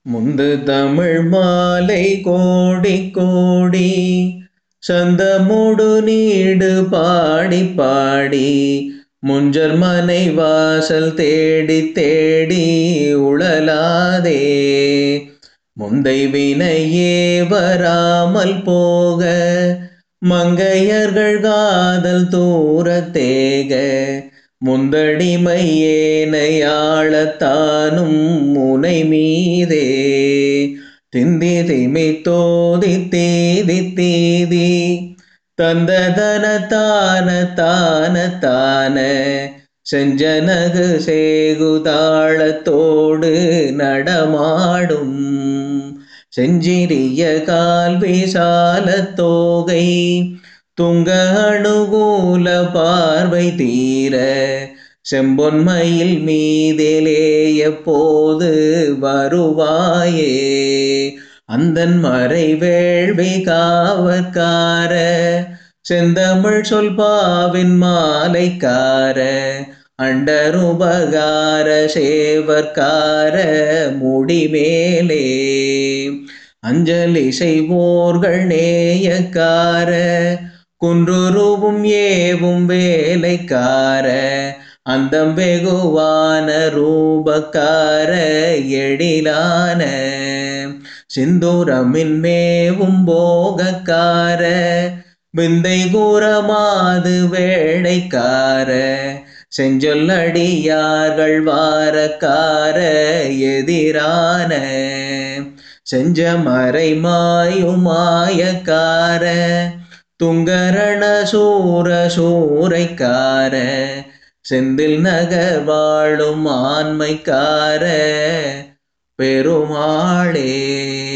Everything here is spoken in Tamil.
முந்து தமிழ் மாலை கோடி கோடி சந்தமுடு நீடு பாடி பாடி முஞ்சர் மனை வாசல் தேடி தேடி உழலாதே முந்தை வினையே வராமல் போக மங்கையர்கள் காதல் தூர தேக முந்தடிமையேனையாளத்தானும் முனை மீதே திந்தி திமி தோதி தீதி தீதி தந்ததன தான தான தான செஞ்சனகு சேகுதாளத்தோடு நடமாடும் செஞ்சிறிய கால் விசால தோகை துங்க அணுகூல பார்வை தீர செம்பொன்மையில் மீதிலேய போது வருவாயே அந்தன் மறை வேள்வி காவற்கார செந்தமிழ் சொல் பாவின் மாலைக்கார அண்டருபகார சேவற்கார முடிமேலே அஞ்சலி செய்வோர்கள் நேயக்கார குன்றுருவும் ஏவும் வேலைக்கார அந்தம் வெகுவான ரூபக்கார எழிலான சிந்தூரமின் மேவும் போகக்கார விந்தை கூறமாது வேளைக்கார செஞ்சொல்லடியார்கள் வாரக்கார எதிரான செஞ்ச மறை மாயுமாயக்கார துங்கரண சூர சூரைக்கார செந்தில் நகர் வாழும் ஆண்மைக்கார பெருமாளே